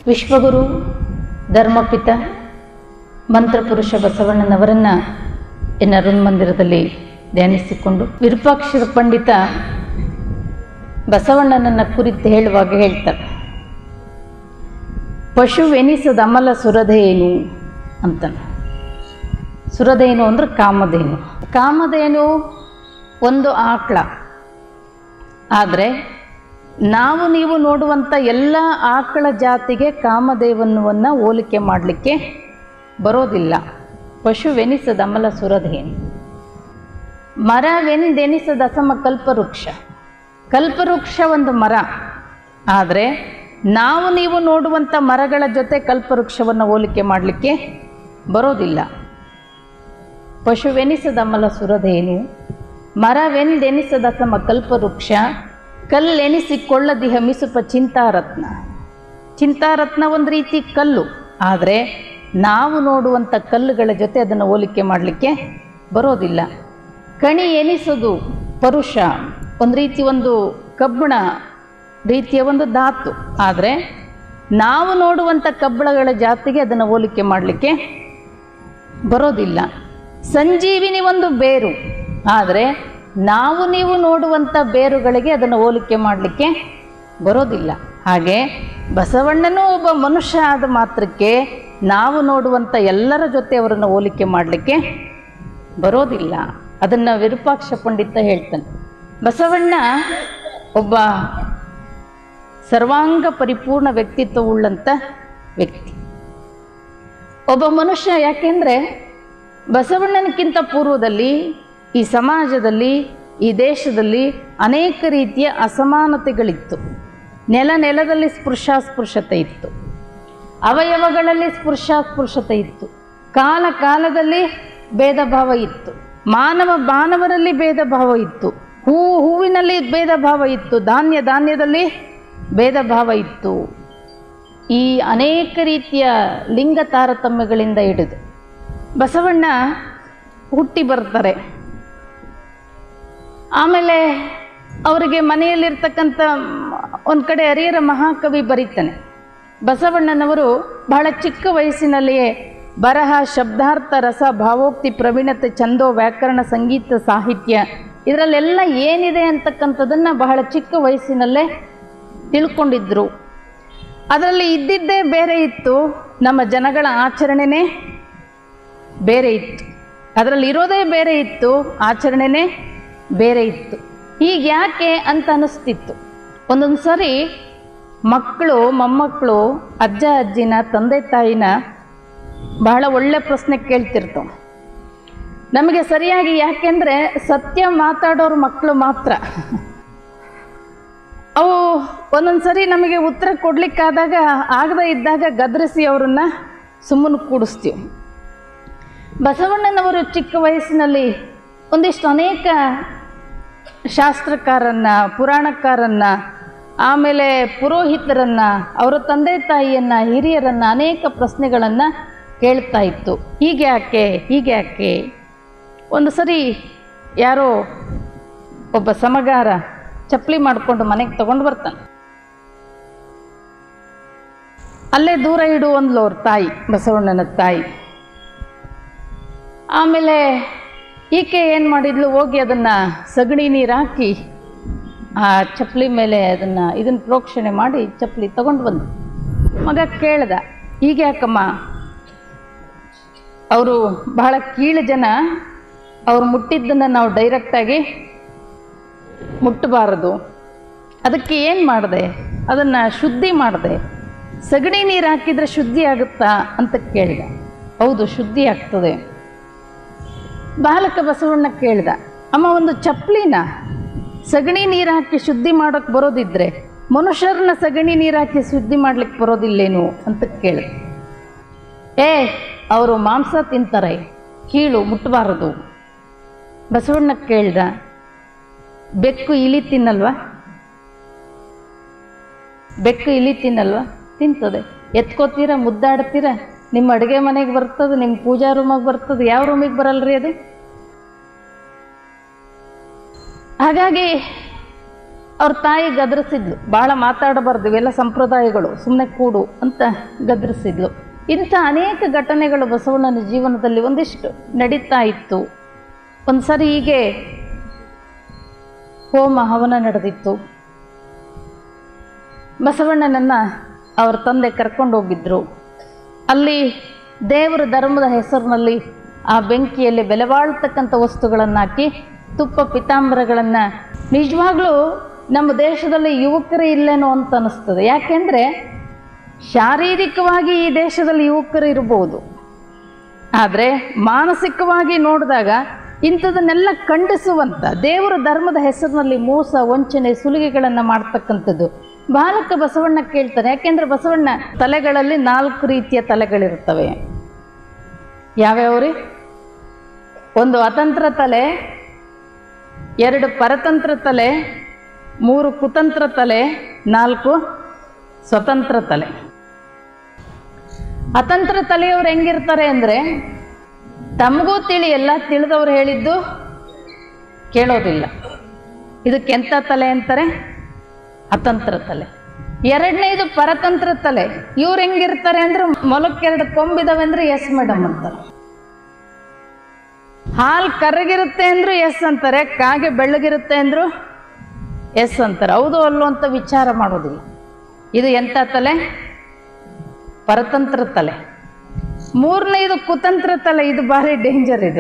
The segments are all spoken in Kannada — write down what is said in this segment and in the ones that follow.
ವಿಶ್ವಗುರು ಧರ್ಮಪಿತ ಮಂತ್ರಪುರುಷ ಬಸವಣ್ಣನವರನ್ನು ಎನ್ನ ಮಂದಿರದಲ್ಲಿ ಧ್ಯಾನಿಸಿಕೊಂಡು ವಿರೂಪಾಕ್ಷರ ಪಂಡಿತ ಬಸವಣ್ಣನನ್ನು ಕುರಿತು ಹೇಳುವಾಗ ಹೇಳ್ತಾರೆ ಪಶುವೆನಿಸದ ಅಮಲ ಸುರಧೇನು ಅಂತಾನೆ ಸುರಧೇನು ಅಂದ್ರೆ ಕಾಮಧೇನು ಕಾಮಧೇನು ಒಂದು ಆಕಳ ಆದರೆ ನಾವು ನೀವು ನೋಡುವಂಥ ಎಲ್ಲ ಆಕಳ ಜಾತಿಗೆ ಕಾಮದೇವನ್ನುವನ್ನು ಹೋಲಿಕೆ ಮಾಡಲಿಕ್ಕೆ ಬರೋದಿಲ್ಲ ಪಶುವೆನಿಸದ ಅಮಲ ಸುರಧೇನು ಮರವೆಂದೆನಿಸದ ಅಸಮ ಕಲ್ಪವೃಕ್ಷ ಕಲ್ಪವೃಕ್ಷ ಒಂದು ಮರ ಆದರೆ ನಾವು ನೀವು ನೋಡುವಂಥ ಮರಗಳ ಜೊತೆ ಕಲ್ಪವೃಕ್ಷವನ್ನು ಹೋಲಿಕೆ ಮಾಡಲಿಕ್ಕೆ ಬರೋದಿಲ್ಲ ಪಶುವೆನಿಸದ ಅಮಲ ಸುರಧೇನು ಮರವೆಂದೆನಿಸದ ಸಮ ಕಲ್ಪವೃಕ್ಷ ಕಲ್ಲೆನಿಸಿಕೊಳ್ಳದಿಹ ಮಿಸುಪ ಚಿಂತಾರತ್ನ ಚಿಂತಾರತ್ನ ಒಂದು ರೀತಿ ಕಲ್ಲು ಆದರೆ ನಾವು ನೋಡುವಂಥ ಕಲ್ಲುಗಳ ಜೊತೆ ಅದನ್ನು ಹೋಲಿಕೆ ಮಾಡಲಿಕ್ಕೆ ಬರೋದಿಲ್ಲ ಕಣಿ ಎನಿಸೋದು ಪರುಷ ಒಂದು ರೀತಿ ಒಂದು ಕಬ್ಬಣ ರೀತಿಯ ಒಂದು ಧಾತು ಆದರೆ ನಾವು ನೋಡುವಂಥ ಕಬ್ಬಳಗಳ ಜಾತಿಗೆ ಅದನ್ನು ಹೋಲಿಕೆ ಮಾಡಲಿಕ್ಕೆ ಬರೋದಿಲ್ಲ ಸಂಜೀವಿನಿ ಒಂದು ಬೇರು ಆದರೆ ನಾವು ನೀವು ನೋಡುವಂಥ ಬೇರುಗಳಿಗೆ ಅದನ್ನು ಹೋಲಿಕೆ ಮಾಡಲಿಕ್ಕೆ ಬರೋದಿಲ್ಲ ಹಾಗೆ ಬಸವಣ್ಣನೂ ಒಬ್ಬ ಮನುಷ್ಯ ಆದ ಮಾತ್ರಕ್ಕೆ ನಾವು ನೋಡುವಂಥ ಎಲ್ಲರ ಜೊತೆ ಅವರನ್ನು ಹೋಲಿಕೆ ಮಾಡಲಿಕ್ಕೆ ಬರೋದಿಲ್ಲ ಅದನ್ನು ವಿರೂಪಾಕ್ಷ ಪಂಡಿತ ಹೇಳ್ತಾನೆ ಬಸವಣ್ಣ ಒಬ್ಬ ಸರ್ವಾಂಗ ಪರಿಪೂರ್ಣ ವ್ಯಕ್ತಿತ್ವವುಳ್ಳಂಥ ವ್ಯಕ್ತಿ ಒಬ್ಬ ಮನುಷ್ಯ ಯಾಕೆಂದರೆ ಬಸವಣ್ಣನಕ್ಕಿಂತ ಪೂರ್ವದಲ್ಲಿ ಈ ಸಮಾಜದಲ್ಲಿ ಈ ದೇಶದಲ್ಲಿ ಅನೇಕ ರೀತಿಯ ಅಸಮಾನತೆಗಳಿತ್ತು ನೆಲ ನೆಲದಲ್ಲಿ ಸ್ಪೃಶಾಸ್ಪೃಶತೆ ಇತ್ತು ಅವಯವಗಳಲ್ಲಿ ಸ್ಪೃಶಾಸ್ಪೃಶತೆ ಇತ್ತು ಕಾಲ ಕಾಲದಲ್ಲಿ ಭೇದ ಭಾವ ಇತ್ತು ಮಾನವ ಮಾನವರಲ್ಲಿ ಭೇದ ಭಾವ ಇತ್ತು ಹೂ ಹೂವಿನಲ್ಲಿ ಭೇದ ಭಾವ ಇತ್ತು ಧಾನ್ಯ ಧಾನ್ಯದಲ್ಲಿ ಭೇದ ಭಾವ ಇತ್ತು ಈ ಅನೇಕ ರೀತಿಯ ಲಿಂಗ ತಾರತಮ್ಯಗಳಿಂದ ಹಿಡಿದು ಬಸವಣ್ಣ ಹುಟ್ಟಿ ಬರ್ತಾರೆ ಆಮೇಲೆ ಅವರಿಗೆ ಮನೆಯಲ್ಲಿರ್ತಕ್ಕಂಥ ಒಂದು ಕಡೆ ಹರಿಹರ ಮಹಾಕವಿ ಬರೀತಾನೆ ಬಸವಣ್ಣನವರು ಬಹಳ ಚಿಕ್ಕ ವಯಸ್ಸಿನಲ್ಲಿಯೇ ಬರಹ ಶಬ್ದಾರ್ಥ ರಸ ಭಾವೋಕ್ತಿ ಪ್ರವೀಣತೆ ಛಂದೋ ವ್ಯಾಕರಣ ಸಂಗೀತ ಸಾಹಿತ್ಯ ಇದರಲ್ಲೆಲ್ಲ ಏನಿದೆ ಅಂತಕ್ಕಂಥದ್ದನ್ನು ಬಹಳ ಚಿಕ್ಕ ವಯಸ್ಸಿನಲ್ಲೇ ತಿಳ್ಕೊಂಡಿದ್ರು ಅದರಲ್ಲಿ ಇದ್ದಿದ್ದೇ ಬೇರೆ ಇತ್ತು ನಮ್ಮ ಜನಗಳ ಆಚರಣೆನೇ ಬೇರೆ ಇತ್ತು ಅದರಲ್ಲಿ ಇರೋದೇ ಬೇರೆ ಇತ್ತು ಆಚರಣೆನೇ ಬೇರೆ ಇತ್ತು ಈಗ ಯಾಕೆ ಅಂತ ಅನಿಸ್ತಿತ್ತು ಒಂದೊಂದು ಸರಿ ಮಕ್ಕಳು ಮೊಮ್ಮಕ್ಕಳು ಅಜ್ಜ ಅಜ್ಜಿನ ತಂದೆ ತಾಯಿನ ಬಹಳ ಒಳ್ಳೆ ಪ್ರಶ್ನೆ ಕೇಳ್ತಿರ್ತವೆ ನಮಗೆ ಸರಿಯಾಗಿ ಯಾಕೆಂದರೆ ಸತ್ಯ ಮಾತಾಡೋರು ಮಕ್ಕಳು ಮಾತ್ರ ಅವು ಒಂದೊಂದು ಸರಿ ನಮಗೆ ಉತ್ತರ ಕೊಡಲಿಕ್ಕಾದಾಗ ಆಗದೇ ಇದ್ದಾಗ ಗದರಿಸಿ ಅವರನ್ನ ಸುಮ್ಮನೆ ಕೂಡಿಸ್ತೀವಿ ಬಸವಣ್ಣನವರು ಚಿಕ್ಕ ವಯಸ್ಸಿನಲ್ಲಿ ಒಂದಿಷ್ಟು ಅನೇಕ ಶಾಸ್ತ್ರಕಾರನ್ನ ಪುರಾಣಕಾರನ್ನ ಆಮೇಲೆ ಪುರೋಹಿತರನ್ನ ಅವರ ತಂದೆ ತಾಯಿಯನ್ನು ಹಿರಿಯರನ್ನು ಅನೇಕ ಪ್ರಶ್ನೆಗಳನ್ನು ಕೇಳ್ತಾ ಇತ್ತು ಹೀಗೆ ಯಾಕೆ ಹೀಗೆ ಯಾಕೆ ಒಂದು ಸರಿ ಯಾರೋ ಒಬ್ಬ ಸಮಗಾರ ಚಪ್ಪಲಿ ಮಾಡಿಕೊಂಡು ಮನೆಗೆ ತಗೊಂಡು ಬರ್ತಾನೆ ಅಲ್ಲೇ ದೂರ ಇಡು ಅಂದ್ಲು ಅವ್ರ ತಾಯಿ ಬಸವಣ್ಣನ ತಾಯಿ ಆಮೇಲೆ ಈಕೆ ಏನು ಮಾಡಿದ್ಲು ಹೋಗಿ ಅದನ್ನು ಸಗಣಿ ನೀರು ಹಾಕಿ ಆ ಚಪ್ಪಲಿ ಮೇಲೆ ಅದನ್ನು ಇದನ್ನು ಪ್ರೋಕ್ಷಣೆ ಮಾಡಿ ಚಪ್ಪಲಿ ತಗೊಂಡು ಬಂದು ಮಗ ಕೇಳ್ದ ಹೀಗೆ ಯಾಕಮ್ಮ ಅವರು ಬಹಳ ಕೀಳು ಜನ ಅವ್ರು ಮುಟ್ಟಿದ್ದನ್ನು ನಾವು ಡೈರೆಕ್ಟಾಗಿ ಮುಟ್ಟಬಾರದು ಅದಕ್ಕೆ ಏನು ಮಾಡಿದೆ ಅದನ್ನು ಶುದ್ಧಿ ಮಾಡಿದೆ ಸಗಣಿ ನೀರು ಹಾಕಿದರೆ ಶುದ್ಧಿ ಆಗುತ್ತಾ ಅಂತ ಕೇಳಿದ ಹೌದು ಶುದ್ಧಿ ಆಗ್ತದೆ ಬಾಲಕ ಬಸವಣ್ಣ ಕೇಳ್ದ ಅಮ್ಮ ಒಂದು ಚಪ್ಪಲಿನ ಸಗಣಿ ನೀರು ಹಾಕಿ ಶುದ್ಧಿ ಮಾಡೋಕ್ಕೆ ಬರೋದಿದ್ರೆ ಮನುಷ್ಯರನ್ನ ಸಗಣಿ ನೀರು ಹಾಕಿ ಶುದ್ಧಿ ಮಾಡ್ಲಿಕ್ಕೆ ಬರೋದಿಲ್ಲೇನು ಅಂತ ಕೇಳಿದೆ ಏ ಅವರು ಮಾಂಸ ತಿಂತಾರೆ ಕೀಳು ಮುಟ್ಟಬಾರದು ಬಸವಣ್ಣ ಕೇಳ್ದ ಬೆಕ್ಕು ಇಲಿ ತಿನ್ನಲ್ವಾ ಬೆಕ್ಕು ಇಲಿ ತಿನ್ನಲ್ವಾ ತಿಂತದೆ ಎತ್ಕೋತೀರ ಮುದ್ದಾಡ್ತೀರ ನಿಮ್ಮ ಅಡುಗೆ ಮನೆಗೆ ಬರ್ತದೆ ನಿಮ್ಮ ಪೂಜಾ ರೂಮಿಗೆ ಬರ್ತದೆ ಯಾವ ರೂಮಿಗೆ ಬರಲ್ರಿ ಅದು ಹಾಗಾಗಿ ಅವ್ರ ತಾಯಿ ಗದರಿಸಿದ್ಲು ಭಾಳ ಮಾತಾಡಬಾರ್ದು ಇವೆಲ್ಲ ಸಂಪ್ರದಾಯಗಳು ಸುಮ್ಮನೆ ಕೂಡು ಅಂತ ಗದರಿಸಿದ್ಲು ಇಂಥ ಅನೇಕ ಘಟನೆಗಳು ಬಸವಣ್ಣನ ಜೀವನದಲ್ಲಿ ಒಂದಿಷ್ಟು ನಡೀತಾ ಇತ್ತು ಒಂದು ಸರಿ ಹೀಗೆ ಹೋಮ ಹವನ ನಡೆದಿತ್ತು ಬಸವಣ್ಣನನ್ನು ಅವ್ರ ತಂದೆ ಕರ್ಕೊಂಡು ಹೋಗಿದ್ರು ಅಲ್ಲಿ ದೇವರ ಧರ್ಮದ ಹೆಸರಿನಲ್ಲಿ ಆ ಬೆಂಕಿಯಲ್ಲಿ ಬೆಲೆ ಬಾಳ್ತಕ್ಕಂಥ ವಸ್ತುಗಳನ್ನು ಹಾಕಿ ತುಪ್ಪ ಪಿತಾಂಬರಗಳನ್ನು ನಿಜವಾಗ್ಲೂ ನಮ್ಮ ದೇಶದಲ್ಲಿ ಯುವಕರೇ ಇಲ್ಲೇನೋ ಅಂತ ಅನಿಸ್ತದೆ ಯಾಕೆಂದರೆ ಶಾರೀರಿಕವಾಗಿ ಈ ದೇಶದಲ್ಲಿ ಯುವಕರು ಇರ್ಬೋದು ಆದರೆ ಮಾನಸಿಕವಾಗಿ ನೋಡಿದಾಗ ಇಂಥದನ್ನೆಲ್ಲ ಖಂಡಿಸುವಂಥ ದೇವರ ಧರ್ಮದ ಹೆಸರಿನಲ್ಲಿ ಮೋಸ ವಂಚನೆ ಸುಲಿಗೆಗಳನ್ನು ಮಾಡ್ತಕ್ಕಂಥದ್ದು ಬಾಲಕ ಬಸವಣ್ಣ ಕೇಳ್ತಾನೆ ಯಾಕೆಂದ್ರೆ ಬಸವಣ್ಣ ತಲೆಗಳಲ್ಲಿ ನಾಲ್ಕು ರೀತಿಯ ತಲೆಗಳಿರ್ತವೆ ಯಾವ್ಯಾವ್ರಿ ಒಂದು ಅತಂತ್ರ ತಲೆ ಎರಡು ಪರತಂತ್ರ ತಲೆ ಮೂರು ಕುತಂತ್ರ ತಲೆ ನಾಲ್ಕು ಸ್ವತಂತ್ರ ತಲೆ ಅತಂತ್ರ ತಲೆಯವ್ರು ಹೆಂಗಿರ್ತಾರೆ ಅಂದರೆ ತಮಗೂ ತಿಳಿ ಎಲ್ಲ ತಿಳಿದವ್ರು ಹೇಳಿದ್ದು ಕೇಳೋದಿಲ್ಲ ಇದಕ್ಕೆ ಎಂಥ ತಲೆ ಅಂತಾರೆ ಅತಂತ್ರ ತಲೆ ಎರಡನೇದು ಪರತಂತ್ರ ತಲೆ ಇವ್ರು ಹೆಂಗಿರ್ತಾರೆ ಅಂದ್ರೆ ಮೊಲಕ್ಕೆರಡು ಕೊಂಬಿದಾವೆ ಅಂದ್ರೆ ಎಸ್ ಮೇಡಮ್ ಅಂತಾರೆ ಹಾಲು ಕರಗಿರುತ್ತೆ ಅಂದ್ರು ಎಸ್ ಅಂತಾರೆ ಕಾಗೆ ಬೆಳ್ಳಗಿರುತ್ತೆ ಅಂದ್ರು ಎಸ್ ಅಂತಾರೆ ಹೌದು ಅಲ್ಲೋ ಅಂತ ವಿಚಾರ ಮಾಡೋದಿಲ್ಲ ಇದು ಎಂಥ ತಲೆ ಪರತಂತ್ರ ತಲೆ ಮೂರನೇದು ಕುತಂತ್ರ ತಲೆ ಇದು ಭಾರಿ ಡೇಂಜರ್ ಇದು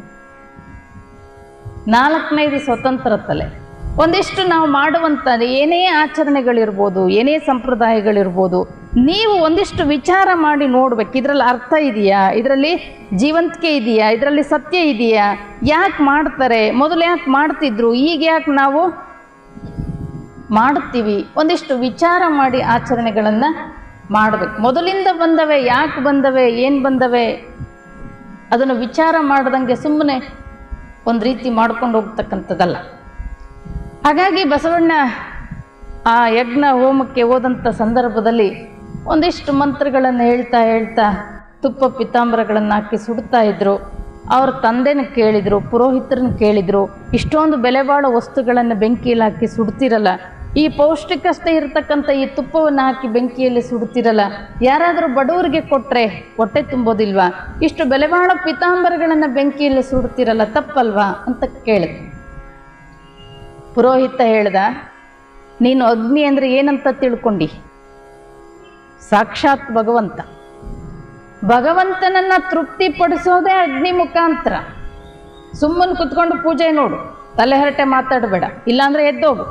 ನಾಲ್ಕನೇದು ಸ್ವತಂತ್ರ ತಲೆ ಒಂದಿಷ್ಟು ನಾವು ಮಾಡುವಂಥ ಏನೇ ಆಚರಣೆಗಳಿರ್ಬೋದು ಏನೇ ಸಂಪ್ರದಾಯಗಳಿರ್ಬೋದು ನೀವು ಒಂದಿಷ್ಟು ವಿಚಾರ ಮಾಡಿ ನೋಡ್ಬೇಕು ಇದರಲ್ಲಿ ಅರ್ಥ ಇದೆಯಾ ಇದರಲ್ಲಿ ಜೀವಂತಿಕೆ ಇದೆಯಾ ಇದರಲ್ಲಿ ಸತ್ಯ ಇದೆಯಾ ಯಾಕೆ ಮಾಡ್ತಾರೆ ಮೊದಲು ಯಾಕೆ ಮಾಡ್ತಿದ್ರು ಈಗ ಯಾಕೆ ನಾವು ಮಾಡುತ್ತೀವಿ ಒಂದಿಷ್ಟು ವಿಚಾರ ಮಾಡಿ ಆಚರಣೆಗಳನ್ನು ಮಾಡಬೇಕು ಮೊದಲಿಂದ ಬಂದವೆ ಯಾಕೆ ಬಂದವೆ ಏನು ಬಂದವೆ ಅದನ್ನು ವಿಚಾರ ಮಾಡ್ದಂಗೆ ಸುಮ್ಮನೆ ಒಂದು ರೀತಿ ಮಾಡ್ಕೊಂಡು ಹೋಗ್ತಕ್ಕಂಥದ್ದಲ್ಲ ಹಾಗಾಗಿ ಬಸವಣ್ಣ ಆ ಯಜ್ಞ ಹೋಮಕ್ಕೆ ಹೋದಂಥ ಸಂದರ್ಭದಲ್ಲಿ ಒಂದಿಷ್ಟು ಮಂತ್ರಗಳನ್ನು ಹೇಳ್ತಾ ಹೇಳ್ತಾ ತುಪ್ಪ ಪಿತಾಂಬರಗಳನ್ನು ಹಾಕಿ ಸುಡ್ತಾ ಇದ್ರು ಅವ್ರ ತಂದೆನ ಕೇಳಿದರು ಪುರೋಹಿತರನ್ನ ಕೇಳಿದರು ಇಷ್ಟೊಂದು ಬೆಲೆ ಬಾಳೋ ವಸ್ತುಗಳನ್ನು ಬೆಂಕಿಯಲ್ಲಿ ಹಾಕಿ ಸುಡ್ತಿರಲ್ಲ ಈ ಪೌಷ್ಟಿಕತೆ ಇರತಕ್ಕಂಥ ಈ ತುಪ್ಪವನ್ನು ಹಾಕಿ ಬೆಂಕಿಯಲ್ಲಿ ಸುಡ್ತಿರಲ್ಲ ಯಾರಾದರೂ ಬಡವರಿಗೆ ಕೊಟ್ಟರೆ ಹೊಟ್ಟೆ ತುಂಬೋದಿಲ್ವಾ ಇಷ್ಟು ಬೆಲೆ ಬಾಳೋ ಪಿತಾಂಬರಗಳನ್ನು ಬೆಂಕಿಯಲ್ಲಿ ಸುಡ್ತಿರಲ್ಲ ತಪ್ಪಲ್ವಾ ಅಂತ ಕೇಳಿದ್ರು ಪುರೋಹಿತ ಹೇಳ್ದ ನೀನು ಅಗ್ನಿ ಅಂದರೆ ಏನಂತ ತಿಳ್ಕೊಂಡಿ ಸಾಕ್ಷಾತ್ ಭಗವಂತ ಭಗವಂತನನ್ನ ತೃಪ್ತಿಪಡಿಸೋದೇ ಅಗ್ನಿ ಮುಖಾಂತರ ಸುಮ್ಮನೆ ಕುತ್ಕೊಂಡು ಪೂಜೆ ನೋಡು ತಲೆ ಹರಟೆ ಮಾತಾಡಬೇಡ ಇಲ್ಲಾಂದ್ರೆ ಎದ್ದೋಗು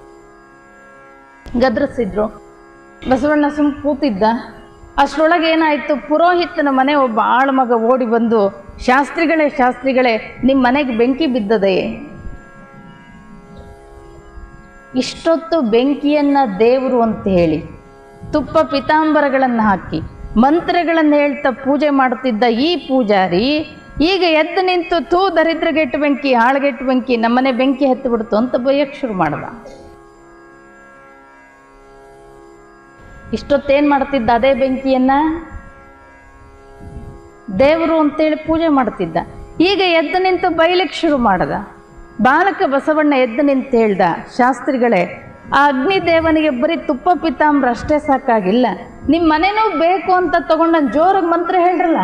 ಗದ್ರಿಸಿದ್ರು ಬಸವಣ್ಣ ಸುಮ್ ಕೂತಿದ್ದ ಅಷ್ಟರೊಳಗೆ ಏನಾಯಿತು ಪುರೋಹಿತನ ಮನೆ ಒಬ್ಬ ಆಳು ಮಗ ಓಡಿ ಬಂದು ಶಾಸ್ತ್ರಿಗಳೇ ಶಾಸ್ತ್ರಿಗಳೇ ನಿಮ್ಮ ಮನೆಗೆ ಬೆಂಕಿ ಬಿದ್ದದೆ ಇಷ್ಟೊತ್ತು ಬೆಂಕಿಯನ್ನ ದೇವರು ಅಂತ ಹೇಳಿ ತುಪ್ಪ ಪಿತಾಂಬರಗಳನ್ನು ಹಾಕಿ ಮಂತ್ರಗಳನ್ನು ಹೇಳ್ತಾ ಪೂಜೆ ಮಾಡುತ್ತಿದ್ದ ಈ ಪೂಜಾರಿ ಈಗ ಎದ್ದು ನಿಂತು ತೂ ದರಿದ್ರಗೆಟ್ಟು ಬೆಂಕಿ ಹಾಳ್ಗೆಟ್ಟು ಬೆಂಕಿ ನಮ್ಮನೆ ಬೆಂಕಿ ಹತ್ತು ಬಿಡ್ತು ಅಂತ ಬೈಯಕ್ಕೆ ಶುರು ಮಾಡ್ದ ಇಷ್ಟೊತ್ತೇನು ಮಾಡ್ತಿದ್ದ ಅದೇ ಬೆಂಕಿಯನ್ನ ದೇವರು ಅಂತೇಳಿ ಪೂಜೆ ಮಾಡ್ತಿದ್ದ ಈಗ ಎದ್ದು ನಿಂತು ಬೈಲಿಕ್ಕೆ ಶುರು ಮಾಡ್ದ ಬಾಲಕ ಬಸವಣ್ಣ ಎದ್ದು ನಿಂತು ಹೇಳ್ದ ಶಾಸ್ತ್ರಿಗಳೇ ಆ ಅಗ್ನಿದೇವನಿಗೆ ಬರೀ ತುಪ್ಪ ಪಿತಾಂಬ್ರ ಅಷ್ಟೇ ಸಾಕಾಗಿಲ್ಲ ನಿಮ್ಮ ಮನೆನೂ ಬೇಕು ಅಂತ ತಗೊಂಡ ಜೋರಾಗಿ ಮಂತ್ರ ಹೇಳ್ರಲ್ಲ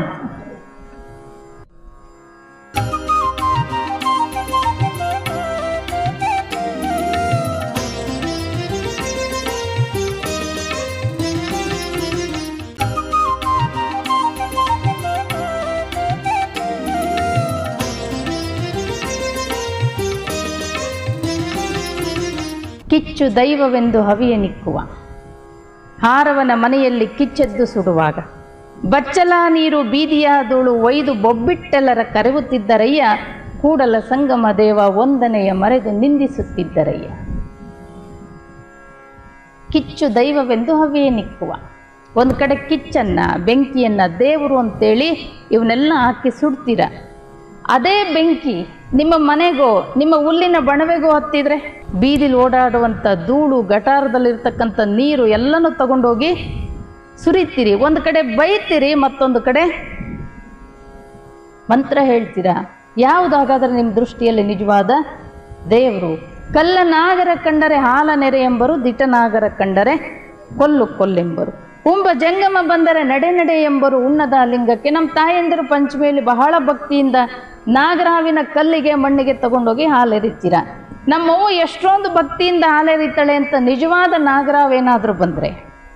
ಕಿಚ್ಚು ದೈವವೆಂದು ಹವಿಯ ನಿಕ್ಕುವ ಹಾರವನ ಮನೆಯಲ್ಲಿ ಕಿಚ್ಚೆದ್ದು ಸುಡುವಾಗ ಬಚ್ಚಲ ನೀರು ಬೀದಿಯ ಧೂಳು ಒಯ್ದು ಬೊಬ್ಬಿಟ್ಟೆಲ್ಲರ ಕರೆಯುತ್ತಿದ್ದರಯ್ಯ ಕೂಡಲ ಸಂಗಮ ದೇವ ಒಂದನೆಯ ಮರೆದು ನಿಂದಿಸುತ್ತಿದ್ದರಯ್ಯ ಕಿಚ್ಚು ದೈವವೆಂದು ಹವಿಯ ನಿಕ್ಕುವ ಒಂದು ಕಡೆ ಕಿಚ್ಚನ್ನ ಬೆಂಕಿಯನ್ನ ದೇವರು ಅಂತೇಳಿ ಇವನ್ನೆಲ್ಲ ಹಾಕಿ ಸುಡ್ತೀರ ಅದೇ ಬೆಂಕಿ ನಿಮ್ಮ ಮನೆಗೋ ನಿಮ್ಮ ಹುಲ್ಲಿನ ಬಣವೆಗೋ ಹತ್ತಿದ್ರೆ ಬೀದಿಲಿ ಓಡಾಡುವಂಥ ಧೂಳು ಗಟಾರದಲ್ಲಿರ್ತಕ್ಕಂಥ ನೀರು ಎಲ್ಲನೂ ತಗೊಂಡೋಗಿ ಸುರಿತೀರಿ ಒಂದು ಕಡೆ ಬೈತೀರಿ ಮತ್ತೊಂದು ಕಡೆ ಮಂತ್ರ ಹೇಳ್ತೀರಾ ಯಾವುದು ಹಾಗಾದ್ರೆ ನಿಮ್ಮ ದೃಷ್ಟಿಯಲ್ಲಿ ನಿಜವಾದ ದೇವರು ಕಲ್ಲ ನಾಗರ ಕಂಡರೆ ಹಾಲ ನೆರೆ ಎಂಬರು ದಿಟನಾಗರ ಕಂಡರೆ ಕೊಲ್ಲು ಕೊಲ್ಲೆಂಬರು ಉಂಬ ಜಂಗಮ ಬಂದರೆ ನಡೆ ನಡೆ ಎಂಬರು ಉಣ್ಣದ ಲಿಂಗಕ್ಕೆ ನಮ್ಮ ತಾಯಂದಿರು ಪಂಚಮಿಯಲ್ಲಿ ಬಹಳ ಭಕ್ತಿಯಿಂದ ನಾಗರಾವಿನ ಕಲ್ಲಿಗೆ ಮಣ್ಣಿಗೆ ತಗೊಂಡೋಗಿ ಹಾಲೆರಿತೀರ ನಮ್ಮವ್ವ ಎಷ್ಟೊಂದು ಭಕ್ತಿಯಿಂದ ಹಾಲೆರಿತಾಳೆ ಅಂತ ನಿಜವಾದ ನಾಗರಾವೇನಾದರೂ ಬಂದರೆ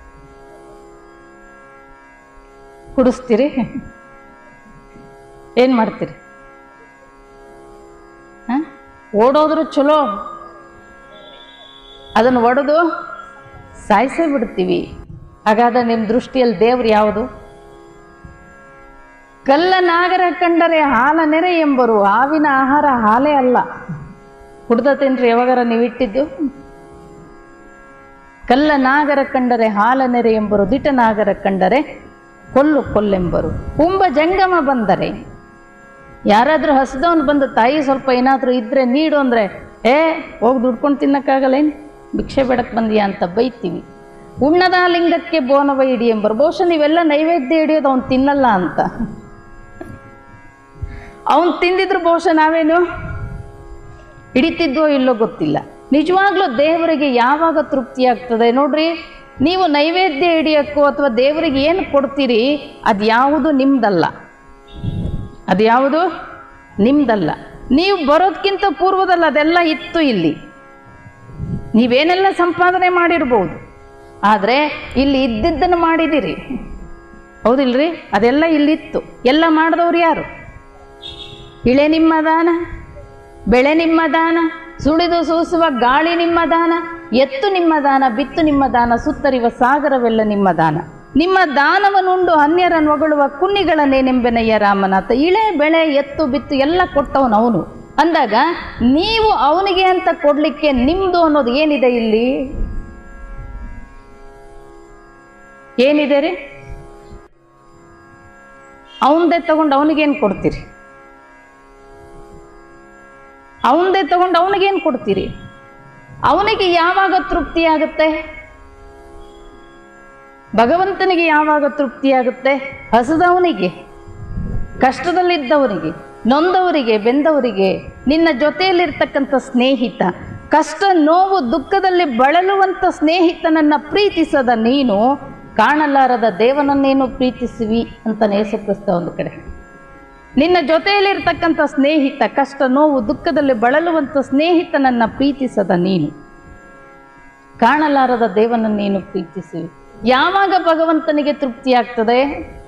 ಕುಡಿಸ್ತೀರಿ ಏನು ಮಾಡ್ತೀರಿ ಹ? ಓಡೋದ್ರು ಚಲೋ ಅದನ್ನು ಒಡೆದು ಸಾಯಿಸೇ ಬಿಡ್ತೀವಿ ಹಾಗಾದ್ರೆ ನಿಮ್ಮ ದೃಷ್ಟಿಯಲ್ಲಿ ದೇವ್ರು ಯಾವುದು ಕಲ್ಲ ನಾಗರ ಕಂಡರೆ ಹಾಲ ನೆರೆ ಎಂಬರು ಹಾವಿನ ಆಹಾರ ಹಾಲೇ ಅಲ್ಲ ಕುಡ್ದತೇನ್ರಿ ಯಾವಾಗಾರ ನೀವು ಇಟ್ಟಿದ್ದು ಕಲ್ಲ ನಾಗರ ಕಂಡರೆ ಹಾಲ ನೆರೆ ಎಂಬರು ದಿಟ ನಾಗರ ಕಂಡರೆ ಕೊಲ್ಲು ಕೊಲ್ಲೆಂಬರು ಕುಂಭ ಜಂಗಮ ಬಂದರೆ ಯಾರಾದರೂ ಹಸಿದವನು ಬಂದು ತಾಯಿ ಸ್ವಲ್ಪ ಏನಾದರೂ ಇದ್ರೆ ನೀಡು ಅಂದರೆ ಏ ಹೋಗಿ ದುಡ್ಕೊಂಡು ತಿನ್ನಕ್ಕಾಗಲ್ಲೇನು ಭಿಕ್ಷೆ ಬೇಡಕ್ಕೆ ಬಂದೀಯಾ ಅಂತ ಬೈತೀವಿ ಉಣ್ಣದ ಲಿಂಗಕ್ಕೆ ಬೋನವ ಇಡಿ ಎಂಬರು ಬಹುಶಃ ನೀವೆಲ್ಲ ನೈವೇದ್ಯ ಹಿಡಿಯೋದು ಅವ್ನು ತಿನ್ನಲ್ಲ ಅಂತ ಅವನು ತಿಂದಿದ್ರು ಬಹುಶಃ ನಾವೇನು ಹಿಡಿತಿದ್ವೋ ಇಲ್ಲೋ ಗೊತ್ತಿಲ್ಲ ನಿಜವಾಗ್ಲೂ ದೇವರಿಗೆ ಯಾವಾಗ ತೃಪ್ತಿ ಆಗ್ತದೆ ನೋಡ್ರಿ ನೀವು ನೈವೇದ್ಯ ಹಿಡಿಯೋಕ್ಕೋ ಅಥವಾ ದೇವರಿಗೆ ಏನು ಕೊಡ್ತೀರಿ ಅದು ಯಾವುದು ನಿಮ್ದಲ್ಲ ಅದು ಯಾವುದು ನಿಮ್ದಲ್ಲ ನೀವು ಬರೋದಕ್ಕಿಂತ ಪೂರ್ವದಲ್ಲಿ ಅದೆಲ್ಲ ಇತ್ತು ಇಲ್ಲಿ ನೀವೇನೆಲ್ಲ ಸಂಪಾದನೆ ಮಾಡಿರ್ಬೋದು ಆದರೆ ಇಲ್ಲಿ ಇದ್ದಿದ್ದನ್ನು ಮಾಡಿದಿರಿ ಹೌದಿಲ್ರಿ ಅದೆಲ್ಲ ಇಲ್ಲಿತ್ತು ಎಲ್ಲ ಮಾಡಿದವ್ರು ಯಾರು ಇಳೆ ನಿಮ್ಮ ದಾನ ಬೆಳೆ ನಿಮ್ಮ ದಾನ ಸುಳಿದು ಸೂಸುವ ಗಾಳಿ ನಿಮ್ಮ ದಾನ ಎತ್ತು ನಿಮ್ಮ ದಾನ ಬಿತ್ತು ನಿಮ್ಮ ದಾನ ಸುತ್ತರಿವ ಸಾಗರವೆಲ್ಲ ನಿಮ್ಮ ದಾನ ನಿಮ್ಮ ದಾನವನ್ನುಂಡು ಅನ್ಯರನ್ನು ಹೊಗಳುವ ಕುನ್ನಿಗಳನ್ನೇನೆಂಬೆನಯ್ಯ ರಾಮನಾಥ ಇಳೆ ಬೆಳೆ ಎತ್ತು ಬಿತ್ತು ಎಲ್ಲ ಕೊಟ್ಟವನು ಅವನು ಅಂದಾಗ ನೀವು ಅವನಿಗೆ ಅಂತ ಕೊಡ್ಲಿಕ್ಕೆ ನಿಮ್ದು ಅನ್ನೋದು ಏನಿದೆ ಇಲ್ಲಿ ಏನಿದೆ ರೀ ಅವನದೇ ತಗೊಂಡು ಅವನಿಗೇನು ಕೊಡ್ತೀರಿ ಅವನದೇ ತಗೊಂಡು ಅವನಿಗೇನು ಕೊಡ್ತೀರಿ ಅವನಿಗೆ ಯಾವಾಗ ತೃಪ್ತಿ ಆಗುತ್ತೆ ಭಗವಂತನಿಗೆ ಯಾವಾಗ ತೃಪ್ತಿ ಆಗುತ್ತೆ ಹಸದವನಿಗೆ ಕಷ್ಟದಲ್ಲಿದ್ದವನಿಗೆ ನೊಂದವರಿಗೆ ಬೆಂದವರಿಗೆ ನಿನ್ನ ಜೊತೆಯಲ್ಲಿರ್ತಕ್ಕಂಥ ಸ್ನೇಹಿತ ಕಷ್ಟ ನೋವು ದುಃಖದಲ್ಲಿ ಬಳಲುವಂಥ ಸ್ನೇಹಿತನನ್ನ ಪ್ರೀತಿಸದ ನೀನು ಕಾಣಲಾರದ ದೇವನನ್ನೇನು ಪ್ರೀತಿಸುವಿ ಅಂತ ನೇಸಕ್ರಿಸ್ತ ಒಂದು ಕಡೆ ನಿನ್ನ ಜೊತೆಯಲ್ಲಿರ್ತಕ್ಕಂಥ ಸ್ನೇಹಿತ ಕಷ್ಟ ನೋವು ದುಃಖದಲ್ಲಿ ಬಳಲುವಂಥ ಸ್ನೇಹಿತನನ್ನ ಪ್ರೀತಿಸದ ನೀನು ಕಾಣಲಾರದ ದೇವನನ್ನೇನು ಪ್ರೀತಿಸುವಿ ಯಾವಾಗ ಭಗವಂತನಿಗೆ ತೃಪ್ತಿ ಆಗ್ತದೆ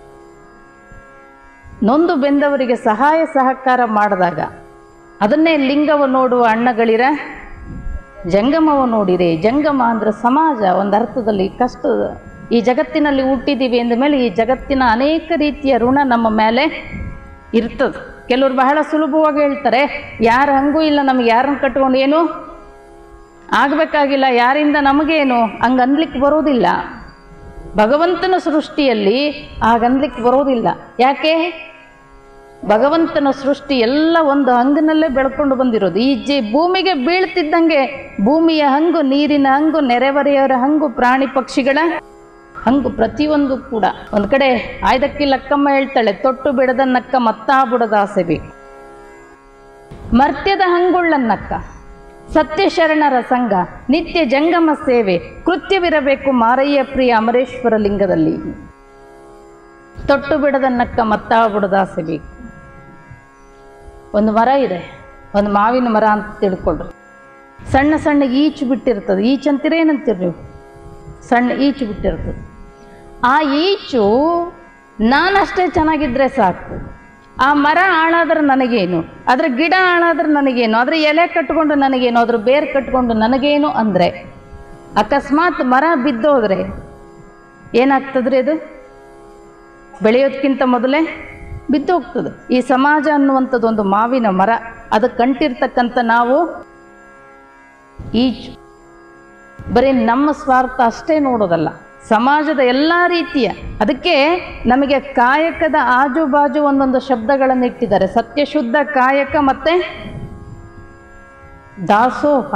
ನೊಂದು ಬೆಂದವರಿಗೆ ಸಹಾಯ ಸಹಕಾರ ಮಾಡಿದಾಗ ಅದನ್ನೇ ಲಿಂಗವ ನೋಡುವ ಅಣ್ಣಗಳಿರ ಜಂಗಮವ ನೋಡಿರೆ ಜಂಗಮ ಅಂದ್ರೆ ಸಮಾಜ ಒಂದು ಅರ್ಥದಲ್ಲಿ ಕಷ್ಟದ ಈ ಜಗತ್ತಿನಲ್ಲಿ ಹುಟ್ಟಿದ್ದೀವಿ ಅಂದ ಮೇಲೆ ಈ ಜಗತ್ತಿನ ಅನೇಕ ರೀತಿಯ ಋಣ ನಮ್ಮ ಮೇಲೆ ಇರ್ತದೆ ಕೆಲವರು ಬಹಳ ಸುಲಭವಾಗಿ ಹೇಳ್ತಾರೆ ಯಾರ ಹಂಗೂ ಇಲ್ಲ ನಮ್ಗೆ ಯಾರನ್ನ ಕಟ್ಕೊಂಡು ಏನು ಆಗಬೇಕಾಗಿಲ್ಲ ಯಾರಿಂದ ನಮಗೇನು ಹಂಗೆ ಅನ್ಲಿಕ್ಕೆ ಬರೋದಿಲ್ಲ ಭಗವಂತನ ಸೃಷ್ಟಿಯಲ್ಲಿ ಹಾಗನ್ಲಿಕ್ಕೆ ಬರೋದಿಲ್ಲ ಯಾಕೆ ಭಗವಂತನ ಸೃಷ್ಟಿ ಎಲ್ಲ ಒಂದು ಹಂಗಿನಲ್ಲೇ ಬೆಳ್ಕೊಂಡು ಬಂದಿರೋದು ಈ ಜಿ ಭೂಮಿಗೆ ಬೀಳ್ತಿದ್ದಂಗೆ ಭೂಮಿಯ ಹಂಗು ನೀರಿನ ಹಂಗು ನೆರೆಹೊರೆಯವರ ಹಂಗು ಪ್ರಾಣಿ ಪಕ್ಷಿಗಳ ಹಂಗು ಪ್ರತಿಯೊಂದು ಕೂಡ ಒಂದು ಕಡೆ ಆಯ್ದಕ್ಕಿ ಲಕ್ಕಮ್ಮ ಹೇಳ್ತಾಳೆ ತೊಟ್ಟು ಬಿಡದ ನಕ್ಕ ಮತ್ತಾ ಬುಡದ ಆಸೆ ಬೇಕು ಮರ್ತ್ಯದ ಹಂಗುಳ್ಳನ್ನಕ್ಕ ಸತ್ಯ ಶರಣರ ಸಂಘ ನಿತ್ಯ ಜಂಗಮ ಸೇವೆ ಕೃತ್ಯವಿರಬೇಕು ಮಾರಯ್ಯ ಪ್ರಿಯ ಅಮರೇಶ್ವರ ಲಿಂಗದಲ್ಲಿ ತೊಟ್ಟು ಬಿಡದ ನಕ್ಕ ಮತ್ತಾ ಬುಡದ ಆಸೆ ಬೇಕು ಒಂದು ಮರ ಇದೆ ಒಂದು ಮಾವಿನ ಮರ ಅಂತ ತಿಳ್ಕೊಳ್ರಿ ಸಣ್ಣ ಸಣ್ಣ ಈಚು ಬಿಟ್ಟಿರ್ತದೆ ಈಚು ಅಂತೀರ ಏನಂತೀರಿ ನೀವು ಸಣ್ಣ ಈಚು ಬಿಟ್ಟಿರ್ತದೆ ಆ ಈಚು ನಾನಷ್ಟೇ ಚೆನ್ನಾಗಿದ್ರೆ ಸಾಕು ಆ ಮರ ಹಾಳಾದ್ರೆ ನನಗೇನು ಅದ್ರ ಗಿಡ ಹಾಳಾದ್ರೆ ನನಗೇನು ಅದ್ರ ಎಲೆ ಕಟ್ಕೊಂಡು ನನಗೇನು ಅದ್ರ ಬೇರು ಕಟ್ಕೊಂಡು ನನಗೇನು ಅಂದರೆ ಅಕಸ್ಮಾತ್ ಮರ ಬಿದ್ದೋದ್ರೆ ಏನಾಗ್ತದ್ರಿ ಅದು ಬೆಳೆಯೋದಕ್ಕಿಂತ ಮೊದಲೇ ಬಿದ್ದು ಹೋಗ್ತದೆ ಈ ಸಮಾಜ ಅನ್ನುವಂಥದ್ದು ಒಂದು ಮಾವಿನ ಮರ ಅದಕ್ಕೆ ಕಂಟಿರ್ತಕ್ಕಂಥ ನಾವು ಈಚು ಬರೀ ನಮ್ಮ ಸ್ವಾರ್ಥ ಅಷ್ಟೇ ನೋಡೋದಲ್ಲ ಸಮಾಜದ ಎಲ್ಲ ರೀತಿಯ ಅದಕ್ಕೆ ನಮಗೆ ಕಾಯಕದ ಆಜು ಬಾಜು ಒಂದೊಂದು ಶಬ್ದಗಳನ್ನು ಇಟ್ಟಿದ್ದಾರೆ ಸತ್ಯಶುದ್ಧ ಕಾಯಕ ಮತ್ತೆ ದಾಸೋಹ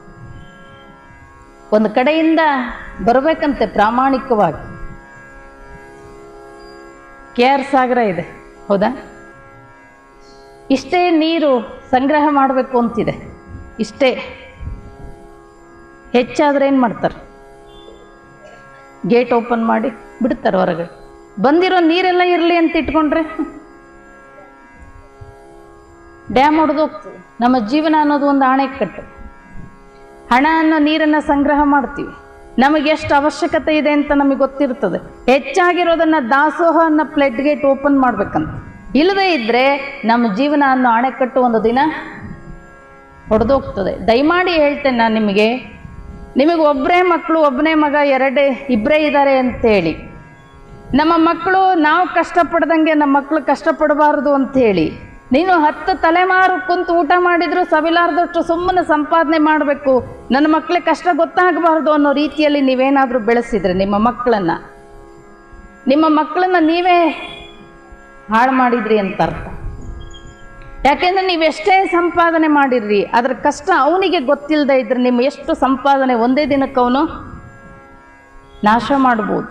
ಒಂದು ಕಡೆಯಿಂದ ಬರಬೇಕಂತೆ ಪ್ರಾಮಾಣಿಕವಾಗಿ ಕೆ ಆರ್ ಸಾಗರ ಇದೆ ಹೌದಾ ಇಷ್ಟೇ ನೀರು ಸಂಗ್ರಹ ಮಾಡಬೇಕು ಅಂತಿದೆ ಇಷ್ಟೇ ಹೆಚ್ಚಾದ್ರೆ ಏನು ಮಾಡ್ತಾರೆ ಗೇಟ್ ಓಪನ್ ಮಾಡಿ ಬಿಡ್ತಾರೆ ಹೊರಗೆ ಬಂದಿರೋ ನೀರೆಲ್ಲ ಇರಲಿ ಅಂತ ಇಟ್ಕೊಂಡ್ರೆ ಡ್ಯಾಮ್ ಹೊಡೆದೋಗ್ತದೆ ನಮ್ಮ ಜೀವನ ಅನ್ನೋದು ಒಂದು ಆಣೆಕಟ್ಟು ಹಣ ಅನ್ನೋ ನೀರನ್ನು ಸಂಗ್ರಹ ಮಾಡ್ತೀವಿ ನಮಗೆ ಎಷ್ಟು ಅವಶ್ಯಕತೆ ಇದೆ ಅಂತ ನಮಗೆ ಗೊತ್ತಿರ್ತದೆ ಹೆಚ್ಚಾಗಿರೋದನ್ನ ದಾಸೋಹ ಅನ್ನೋ ಪ್ಲೇಟ್ ಗೇಟ್ ಓಪನ್ ಮಾಡ್ಬೇಕಂತ ಇಲ್ಲದೇ ಇದ್ದರೆ ನಮ್ಮ ಜೀವನ ಅನ್ನೋ ಅಣೆಕಟ್ಟು ಒಂದು ದಿನ ಹೊಡೆದೋಗ್ತದೆ ದಯಮಾಡಿ ಹೇಳ್ತೇನೆ ನಾನು ನಿಮಗೆ ನಿಮಗೆ ಒಬ್ಬರೇ ಮಕ್ಕಳು ಒಬ್ಬನೇ ಮಗ ಎರಡೇ ಇಬ್ಬರೇ ಇದ್ದಾರೆ ಅಂತೇಳಿ ನಮ್ಮ ಮಕ್ಕಳು ನಾವು ಕಷ್ಟಪಡ್ದಂಗೆ ನಮ್ಮ ಮಕ್ಕಳು ಕಷ್ಟಪಡಬಾರ್ದು ಅಂಥೇಳಿ ನೀನು ಹತ್ತು ತಲೆಮಾರು ಕುಂತು ಊಟ ಮಾಡಿದ್ರು ಸವಿಲಾರ್ದಷ್ಟು ಸುಮ್ಮನೆ ಸಂಪಾದನೆ ಮಾಡಬೇಕು ನನ್ನ ಮಕ್ಕಳಿಗೆ ಕಷ್ಟ ಗೊತ್ತಾಗಬಾರ್ದು ಅನ್ನೋ ರೀತಿಯಲ್ಲಿ ನೀವೇನಾದರೂ ಬೆಳೆಸಿದ್ರೆ ನಿಮ್ಮ ಮಕ್ಕಳನ್ನು ನಿಮ್ಮ ಮಕ್ಕಳನ್ನ ನೀವೇ ಹಾಳು ಮಾಡಿದ್ರಿ ಅಂತ ಅರ್ಥ ಯಾಕೆಂದ್ರೆ ನೀವು ಎಷ್ಟೇ ಸಂಪಾದನೆ ಮಾಡಿರ್ರಿ ಅದ್ರ ಕಷ್ಟ ಅವನಿಗೆ ಗೊತ್ತಿಲ್ಲದೆ ಇದ್ರೆ ನಿಮ್ಮ ಎಷ್ಟು ಸಂಪಾದನೆ ಒಂದೇ ದಿನಕ್ಕೆ ಅವನು ನಾಶ ಮಾಡ್ಬೋದು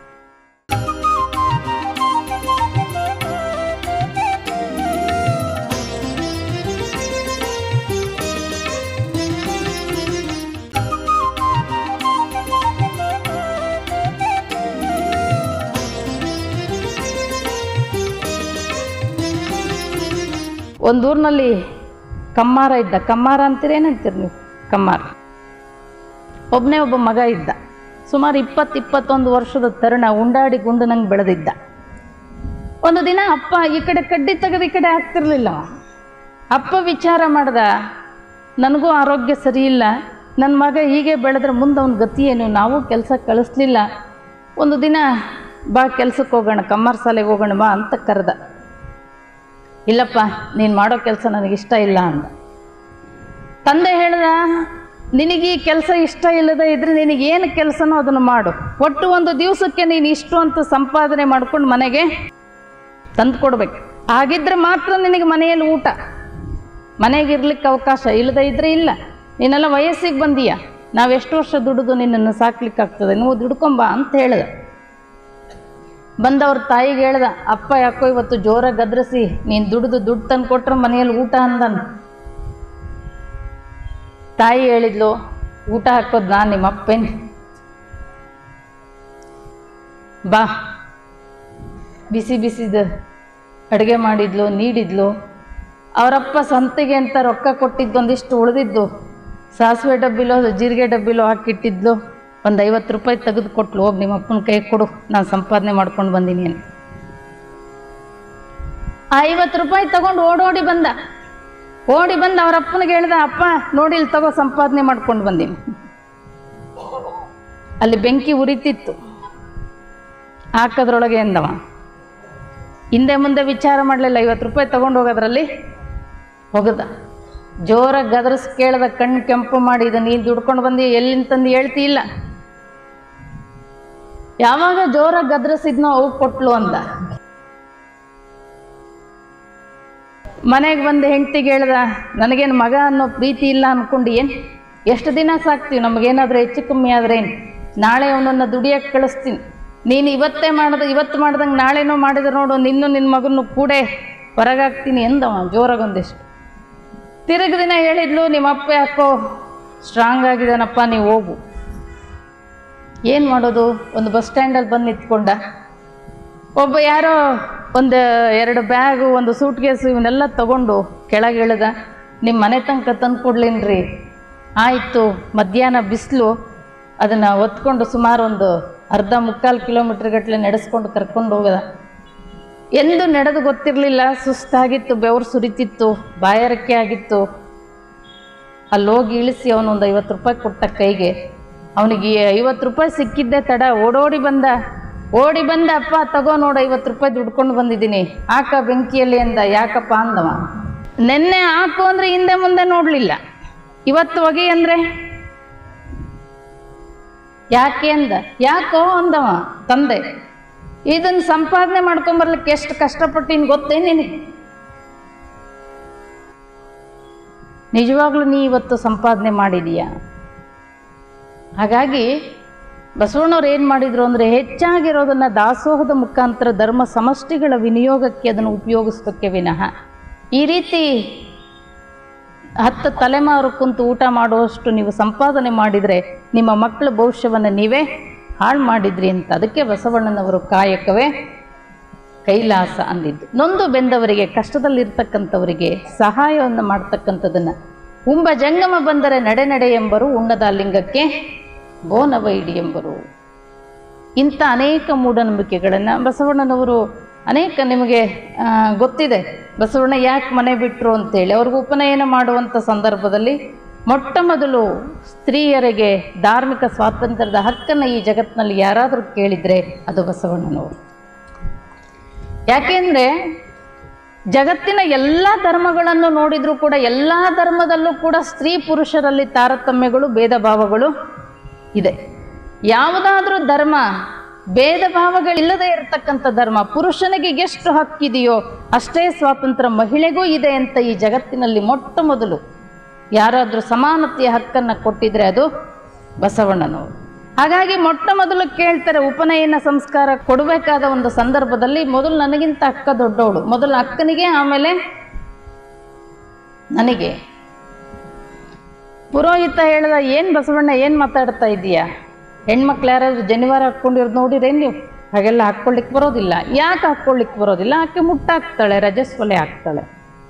ಒಂದು ಊರಿನಲ್ಲಿ ಕಮ್ಮಾರ ಇದ್ದ ಕಮ್ಮಾರ ಅಂತೀರ ಏನಂತೀರಿ ನೀವು ಕಮ್ಮಾರ ಒಬ್ಬನೇ ಒಬ್ಬ ಮಗ ಇದ್ದ ಸುಮಾರು ಇಪ್ಪತ್ತು ಇಪ್ಪತ್ತೊಂದು ವರ್ಷದ ತರುಣ ಉಂಡಾಡಿ ಗುಂಡನಂಗೆ ಬೆಳೆದಿದ್ದ ಒಂದು ದಿನ ಅಪ್ಪ ಈ ಕಡೆ ಕಡ್ಡಿ ತೆಗೆದು ಈ ಕಡೆ ಆಗ್ತಿರ್ಲಿಲ್ಲ ಅವ. ಅಪ್ಪ ವಿಚಾರ ಮಾಡ್ದ ನನಗೂ ಆರೋಗ್ಯ ಸರಿ ಇಲ್ಲ ನನ್ನ ಮಗ ಹೀಗೆ ಬೆಳೆದ್ರೆ ಮುಂದೆ ಅವನ ಗತಿ ಏನು ನಾವು ಕೆಲಸ ಕಳಿಸ್ಲಿಲ್ಲ ಒಂದು ದಿನ ಬಾ ಕೆಲ್ಸಕ್ಕೆ ಹೋಗೋಣ ಕಮ್ಮಾರ ಶಾಲೆಗೆ ಹೋಗೋಣ ಬಾ ಅಂತ ಕರೆದ ಇಲ್ಲಪ್ಪ ನೀನು ಮಾಡೋ ಕೆಲಸ ನನಗಿಷ್ಟ ಇಲ್ಲ ಅಂದ ತಂದೆ ಹೇಳ್ದ ನಿನಗೆ ಈ ಕೆಲಸ ಇಷ್ಟ ಇಲ್ಲದೆ ಇದ್ರೆ ನಿನಗೆ ಏನು ಕೆಲಸನೋ ಅದನ್ನು ಮಾಡು ಒಟ್ಟು ಒಂದು ದಿವಸಕ್ಕೆ ನೀನು ಇಷ್ಟು ಅಂತ ಸಂಪಾದನೆ ಮಾಡ್ಕೊಂಡು ಮನೆಗೆ ತಂದು ಕೊಡ್ಬೇಕು ಹಾಗಿದ್ರೆ ಮಾತ್ರ ನಿನಗೆ ಮನೆಯಲ್ಲಿ ಊಟ ಮನೆಗೆ ಇರ್ಲಿಕ್ಕೆ ಅವಕಾಶ ಇಲ್ಲದೆ ಇದ್ರೆ ಇಲ್ಲ ನೀನೆಲ್ಲ ವಯಸ್ಸಿಗೆ ಬಂದೀಯ ನಾವು ಎಷ್ಟು ವರ್ಷ ದುಡಿದು ನಿನ್ನನ್ನು ಸಾಕ್ಲಿಕ್ಕಾಗ್ತದೆ ನೀವು ದುಡ್ಕೊಂಬ ಅಂತ ಹೇಳ್ದ ಬಂದವ್ರ ತಾಯಿಗೆ ಹೇಳ್ದ ಅಪ್ಪ ಯಾಕೋ ಇವತ್ತು ಜೋರಾಗಿ ಗದ್ರಸಿ ನೀನು ದುಡಿದು ದುಡ್ಡು ತಂದು ಕೊಟ್ರೆ ಮನೆಯಲ್ಲಿ ಊಟ ಅಂದನು ತಾಯಿ ಹೇಳಿದ್ಲು ಊಟ ಹಾಕೋದು ನಾನು ನಿಮ್ಮ ಅಪ್ಪೇನು ಬಾ ಬಿಸಿ ಬಿಸಿದ ಅಡುಗೆ ಮಾಡಿದ್ಲು ನೀಡಿದ್ಲು ಅವರಪ್ಪ ಸಂತೆಗೆ ಅಂತ ರೊಕ್ಕ ಕೊಟ್ಟಿದ್ದು ಒಂದಿಷ್ಟು ಉಳಿದಿದ್ದು ಸಾಸಿವೆ ಡಬ್ಬಿಲೋ ಜೀರಿಗೆ ಡಬ್ಬಿಲೋ ಹಾಕಿಟ್ಟಿದ್ಲು ಒಂದು ಐವತ್ತು ರೂಪಾಯಿ ತೆಗೆದು ಕೊಟ್ಲು ಹೋಗಿ ನಿಮ್ಮ ಅಪ್ಪನ ಕೈ ಕೊಡು ನಾನು ಸಂಪಾದನೆ ಮಾಡ್ಕೊಂಡು ಬಂದೀನಿ ಅಂತ ಆ ಐವತ್ತು ರೂಪಾಯಿ ತಗೊಂಡು ಓಡೋಡಿ ಬಂದ ಓಡಿ ಬಂದು ಅವ್ರ ಅಪ್ಪನಿಗೆ ಹೇಳ್ದ ಅಪ್ಪ ನೋಡಿ ಇಲ್ಲಿ ತಗೋ ಸಂಪಾದನೆ ಮಾಡ್ಕೊಂಡು ಬಂದೀನಿ ಅಲ್ಲಿ ಬೆಂಕಿ ಉರಿತಿತ್ತು ಹಾಕೋದ್ರೊಳಗೆ ಎಂದವ ಹಿಂದೆ ಮುಂದೆ ವಿಚಾರ ಮಾಡಲಿಲ್ಲ ಐವತ್ತು ರೂಪಾಯಿ ತಗೊಂಡು ಹೋಗೋದ್ರಲ್ಲಿ ಹೋಗದ ಜೋರಾಗಿ ಗದರ್ಸ್ ಕೇಳ್ದ ಕಣ್ಣು ಕೆಂಪು ಮಾಡಿ ಇದು ನೀನು ದುಡ್ಕೊಂಡು ಬಂದು ಎಲ್ಲಿಂದ ತಂದು ಹೇಳ್ತಿ ಇಲ್ಲ ಯಾವಾಗ ಜೋರಾಗಿ ಗದ್ರಸಿದ್ನೋ ಅವು ಕೊಟ್ಲು ಅಂದ ಮನೆಗೆ ಬಂದು ಹೆಂಡ್ತಿಗೆ ಹೇಳ್ದ ನನಗೇನು ಮಗ ಅನ್ನೋ ಪ್ರೀತಿ ಇಲ್ಲ ಅನ್ಕೊಂಡು ಏನು ಎಷ್ಟು ದಿನ ಸಾಕ್ತೀವಿ ನಮಗೇನಾದರೂ ಹೆಚ್ಚು ಕಮ್ಮಿ ಆದ್ರೆ ಏನು ನಾಳೆ ಅವನನ್ನು ದುಡಿಯಕ್ಕೆ ಕಳಿಸ್ತೀನಿ ನೀನು ಇವತ್ತೇ ಮಾಡ್ದೆ ಇವತ್ತು ಮಾಡ್ದಂಗೆ ನಾಳೆನೋ ಮಾಡಿದ್ರೆ ನೋಡು ನಿನ್ನೂ ನಿನ್ನ ಮಗನ್ನು ಕೂಡೆ ಹೊರಗಾಗ್ತೀನಿ ಎಂದವ ಜೋರಾಗಿ ಒಂದಿಷ್ಟು ತಿರುಗಿ ದಿನ ಹೇಳಿದ್ಲು ನಿಮ್ಮ ಅಪ್ಪ ಯಾಕೋ ಸ್ಟ್ರಾಂಗ್ ಆಗಿದ್ದಾನಪ್ಪ ನೀವು ಹೋಗು ಏನು ಮಾಡೋದು ಒಂದು ಬಸ್ ಸ್ಟ್ಯಾಂಡಲ್ಲಿ ಬಂದು ನಿಂತ್ಕೊಂಡ ಒಬ್ಬ ಯಾರೋ ಒಂದು ಎರಡು ಬ್ಯಾಗು ಒಂದು ಸೂಟ್ ಕೇಸು ಇವನ್ನೆಲ್ಲ ತಗೊಂಡು ಕೆಳಗೆ ಇಳಿದ ನಿಮ್ಮ ಮನೆ ತನಕ ತಂದು ಕೊಡ್ಲೇನ್ರಿ ಆಯಿತು ಮಧ್ಯಾಹ್ನ ಬಿಸಿಲು ಅದನ್ನು ಒತ್ಕೊಂಡು ಸುಮಾರು ಒಂದು ಅರ್ಧ ಮುಕ್ಕಾಲು ಕಿಲೋಮೀಟ್ರ್ ಗಟ್ಟಲೆ ನಡೆಸ್ಕೊಂಡು ಕರ್ಕೊಂಡು ಹೋಗದ ಎಂದು ನಡೆದು ಗೊತ್ತಿರಲಿಲ್ಲ ಸುಸ್ತಾಗಿತ್ತು ಬೆವರು ಸುರಿತಿತ್ತು ಬಾಯಾರಿಕೆ ಆಗಿತ್ತು ಅಲ್ಲಿ ಹೋಗಿ ಇಳಿಸಿ ಅವನೊಂದು ಐವತ್ತು ರೂಪಾಯಿ ಕೊಟ್ಟ ಕೈಗೆ ಅವನಿಗೆ ಐವತ್ತು ರೂಪಾಯಿ ಸಿಕ್ಕಿದ್ದೆ ತಡ ಓಡೋಡಿ ಬಂದ ಓಡಿ ಬಂದ ಅಪ್ಪ ತಗೋ ನೋಡು ಐವತ್ತು ರೂಪಾಯಿ ದುಡ್ಕೊಂಡು ಬಂದಿದ್ದೀನಿ ಹಾಕ ಬೆಂಕಿಯಲ್ಲಿ ಅಂದ ಯಾಕಪ್ಪ ಅಂದವ ನೆನ್ನೆ ಹಾಕು ಅಂದರೆ ಹಿಂದೆ ಮುಂದೆ ನೋಡಲಿಲ್ಲ ಇವತ್ತು ಒಗೆ ಅಂದರೆ ಯಾಕೆ ಅಂದ ಯಾಕೋ ಅಂದವ ತಂದೆ ಇದನ್ನು ಸಂಪಾದನೆ ಮಾಡ್ಕೊಂಬರ್ಲಿಕ್ಕೆ ಎಷ್ಟು ಕಷ್ಟಪಟ್ಟಿನ ಗೊತ್ತೇ ನಿನಗೆ ನಿಜವಾಗ್ಲೂ ನೀ ಇವತ್ತು ಸಂಪಾದನೆ ಮಾಡಿದೀಯಾ ಹಾಗಾಗಿ ಬಸವಣ್ಣವ್ರು ಏನು ಮಾಡಿದ್ರು ಅಂದರೆ ಹೆಚ್ಚಾಗಿರೋದನ್ನು ದಾಸೋಹದ ಮುಖಾಂತರ ಧರ್ಮ ಸಮಷ್ಟಿಗಳ ವಿನಿಯೋಗಕ್ಕೆ ಅದನ್ನು ಉಪಯೋಗಿಸೋಕ್ಕೆ ವಿನಃ ಈ ರೀತಿ ಹತ್ತು ತಲೆಮಾರು ಕುಂತು ಊಟ ಮಾಡುವಷ್ಟು ನೀವು ಸಂಪಾದನೆ ಮಾಡಿದರೆ ನಿಮ್ಮ ಮಕ್ಕಳ ಭವಿಷ್ಯವನ್ನು ನೀವೇ ಹಾಳು ಮಾಡಿದ್ರಿ ಅಂತ ಅದಕ್ಕೆ ಬಸವಣ್ಣನವರು ಕಾಯಕವೇ ಕೈಲಾಸ ಅಂದಿದ್ದು ನೊಂದು ಬೆಂದವರಿಗೆ ಕಷ್ಟದಲ್ಲಿರ್ತಕ್ಕಂಥವರಿಗೆ ಸಹಾಯವನ್ನು ಮಾಡ್ತಕ್ಕಂಥದ್ದನ್ನು ಉಂಬ ಜಂಗಮ ಬಂದರೆ ನಡೆ ನಡೆ ಎಂಬರು ಉಣ್ಣದ ಲಿಂಗಕ್ಕೆ ಬೋನವೈಡಿ ಎಂಬರು ಇಂಥ ಅನೇಕ ಮೂಢನಂಬಿಕೆಗಳನ್ನು ಬಸವಣ್ಣನವರು ಅನೇಕ ನಿಮಗೆ ಆ, ಗೊತ್ತಿದೆ ಬಸವಣ್ಣ ಯಾಕೆ ಮನೆ ಬಿಟ್ಟರು ಅಂತೇಳಿ ಅವ್ರಿಗೆ ಉಪನಯನ ಮಾಡುವಂಥ ಸಂದರ್ಭದಲ್ಲಿ ಮೊಟ್ಟ ಮೊದಲು ಸ್ತ್ರೀಯರಿಗೆ ಧಾರ್ಮಿಕ ಸ್ವಾತಂತ್ರ್ಯದ ಹಕ್ಕನ್ನು ಈ ಜಗತ್ತಿನಲ್ಲಿ ಯಾರಾದರೂ ಕೇಳಿದರೆ ಅದು ಬಸವಣ್ಣನವರು ಯಾಕೆಂದರೆ ಜಗತ್ತಿನ ಎಲ್ಲ ಧರ್ಮಗಳನ್ನು ನೋಡಿದರೂ ಕೂಡ ಎಲ್ಲ ಧರ್ಮದಲ್ಲೂ ಕೂಡ ಸ್ತ್ರೀ ಪುರುಷರಲ್ಲಿ ತಾರತಮ್ಯಗಳು ಭೇದ ಭಾವಗಳು ಇದೆ ಯಾವುದಾದ್ರೂ ಧರ್ಮ ಭೇದ ಭಾವಗಳಿಲ್ಲದೆ ಇರತಕ್ಕಂಥ ಧರ್ಮ ಪುರುಷನಿಗೆ ಎಷ್ಟು ಹಕ್ಕಿದೆಯೋ ಅಷ್ಟೇ ಸ್ವಾತಂತ್ರ್ಯ ಮಹಿಳೆಗೂ ಇದೆ ಅಂತ ಈ ಜಗತ್ತಿನಲ್ಲಿ ಮೊಟ್ಟ ಮೊದಲು ಯಾರಾದರೂ ಸಮಾನತೆಯ ಹಕ್ಕನ್ನು ಕೊಟ್ಟಿದ್ರೆ ಅದು ಬಸವಣ್ಣನವರು ಹಾಗಾಗಿ ಮೊಟ್ಟ ಮೊದಲು ಕೇಳ್ತಾರೆ ಉಪನಯನ ಸಂಸ್ಕಾರ ಕೊಡಬೇಕಾದ ಒಂದು ಸಂದರ್ಭದಲ್ಲಿ ಮೊದಲು ನನಗಿಂತ ಅಕ್ಕ ದೊಡ್ಡವಳು ಮೊದಲು ಅಕ್ಕನಿಗೆ ಆಮೇಲೆ ನನಗೆ ಪುರೋಹಿತ ಹೇಳ್ದ ಏನು ಬಸವಣ್ಣ ಏನು ಮಾತಾಡ್ತಾ ಇದೀಯಾ ಹೆಣ್ಮಕ್ಳು ಯಾರಾದ್ರೂ ಜನಿವಾರ ಹಾಕ್ಕೊಂಡಿರೋದು ನೋಡಿರೇನು ನೀವು ಹಾಗೆಲ್ಲ ಹಾಕ್ಕೊಳ್ಳಿಕ್ಕೆ ಬರೋದಿಲ್ಲ ಯಾಕೆ ಹಾಕ್ಕೊಳ್ಳಿಕ್ಕೆ ಬರೋದಿಲ್ಲ ಆಕೆ ಮುಟ್ಟಾಕ್ತಾಳೆ ರಜಸ್ವಲೆ ಹಾಕ್ತಾಳೆ